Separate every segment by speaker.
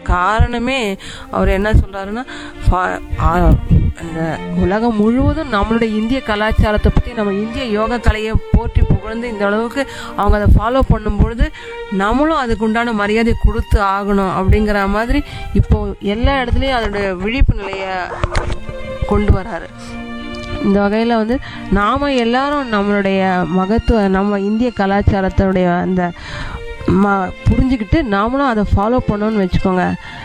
Speaker 1: காரணமே அவர் என்ன சொல்றாருன்னா ஃபா- ஆ- அந்த உலகம் முழுவதும் நம்மளுடைய இந்திய கலாச்சாரத்தை பற்றி நம்ம இந்திய யோகா கலையை போற்றி புகழ்ந்து இந்த அளவுக்கு அவங்க அதை ஃபாலோ பண்ணும்பொழுது நம்மளும் அதுக்கு உண்டான மரியாதை கொடுத்து ஆகணும் அப்படிங்கிற மாதிரி இப்போ எல்லா இடத்துலையும் அதோடைய விழிப்பு நிலையை கொண்டு வராரு இந்த வகையில் வந்து நாம் எல்லாரும் நம்மளுடைய மகத்துவ நம்ம இந்திய கலாச்சாரத்துடைய அந்த ம புரிஞ்சுக்கிட்டு நாமளும் அதை ஃபாலோ பண்ணோன்னு வச்சுக்கோங்க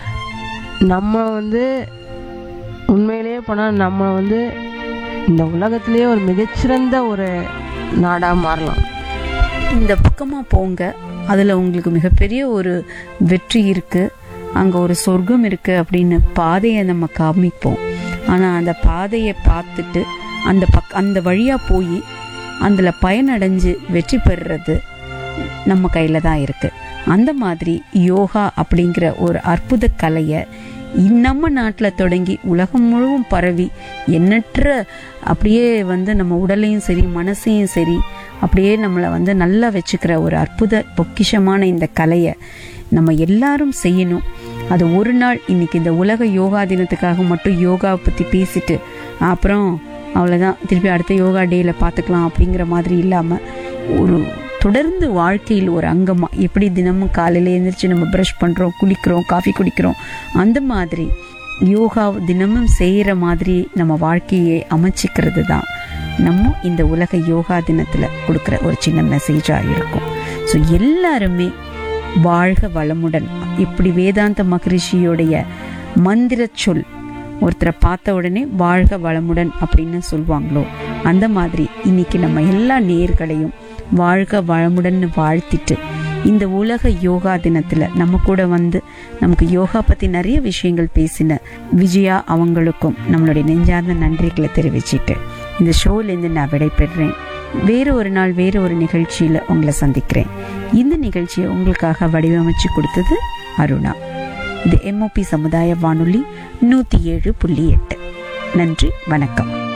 Speaker 1: நம்ம வந்து உண்மையிலேயே போனால் நம்ம வந்து இந்த உலகத்திலேயே ஒரு மிகச்சிறந்த ஒரு நாடாக மாறலாம்
Speaker 2: இந்த பக்கமாக போங்க அதில் உங்களுக்கு மிகப்பெரிய ஒரு வெற்றி இருக்குது அங்கே ஒரு சொர்க்கம் இருக்குது அப்படின்னு பாதையை நம்ம காமிப்போம் ஆனால் அந்த பாதையை பார்த்துட்டு அந்த பக் அந்த வழியாக போய் அதில் பயனடைஞ்சு வெற்றி பெறுறது நம்ம கையில் தான் இருக்குது அந்த மாதிரி யோகா அப்படிங்கிற ஒரு அற்புத கலையை நம்ம நாட்டில் தொடங்கி உலகம் முழுவதும் பரவி எண்ணற்ற அப்படியே வந்து நம்ம உடலையும் சரி மனசையும் சரி அப்படியே நம்மளை வந்து நல்லா வச்சுக்கிற ஒரு அற்புத பொக்கிஷமான இந்த கலையை நம்ம எல்லாரும் செய்யணும் அது ஒரு நாள் இன்னைக்கு இந்த உலக யோகா தினத்துக்காக மட்டும் யோகாவை பற்றி பேசிட்டு அப்புறம் அவ்வளோதான் திருப்பி அடுத்த யோகா டேயில் பார்த்துக்கலாம் அப்படிங்கிற மாதிரி இல்லாமல் ஒரு தொடர்ந்து வாழ்க்கையில் ஒரு அங்கமாக எப்படி தினமும் காலையில் எழுந்திரிச்சு நம்ம ப்ரஷ் பண்ணுறோம் குளிக்கிறோம் காஃபி குடிக்கிறோம் அந்த மாதிரி யோகா தினமும் செய்கிற மாதிரி நம்ம வாழ்க்கையை அமைச்சிக்கிறது தான் நம்ம இந்த உலக யோகா தினத்தில் கொடுக்குற ஒரு சின்ன மெசேஜாக இருக்கும் ஸோ எல்லாருமே வாழ்க வளமுடன் இப்படி வேதாந்த மகரிஷியோடைய மந்திர சொல் ஒருத்தரை பார்த்த உடனே வாழ்க வளமுடன் அப்படின்னு சொல்லுவாங்களோ அந்த மாதிரி இன்னைக்கு நம்ம எல்லா நேர்களையும் வாழ்க வளமுடன்னு வாழ்த்திட்டு இந்த உலக யோகா தினத்துல நம்ம கூட வந்து நமக்கு யோகா பத்தி நிறைய விஷயங்கள் பேசின விஜயா அவங்களுக்கும் நம்மளுடைய நெஞ்சார்ந்த நன்றிகளை தெரிவிச்சிட்டு இந்த ஷோலேருந்து நான் விடைபெறுறேன் வேறு ஒரு நாள் வேறு ஒரு நிகழ்ச்சியில உங்களை சந்திக்கிறேன் இந்த நிகழ்ச்சியை உங்களுக்காக வடிவமைச்சு கொடுத்தது அருணா இது எம்ஓபி சமுதாய வானொலி நூத்தி ஏழு புள்ளி எட்டு நன்றி வணக்கம்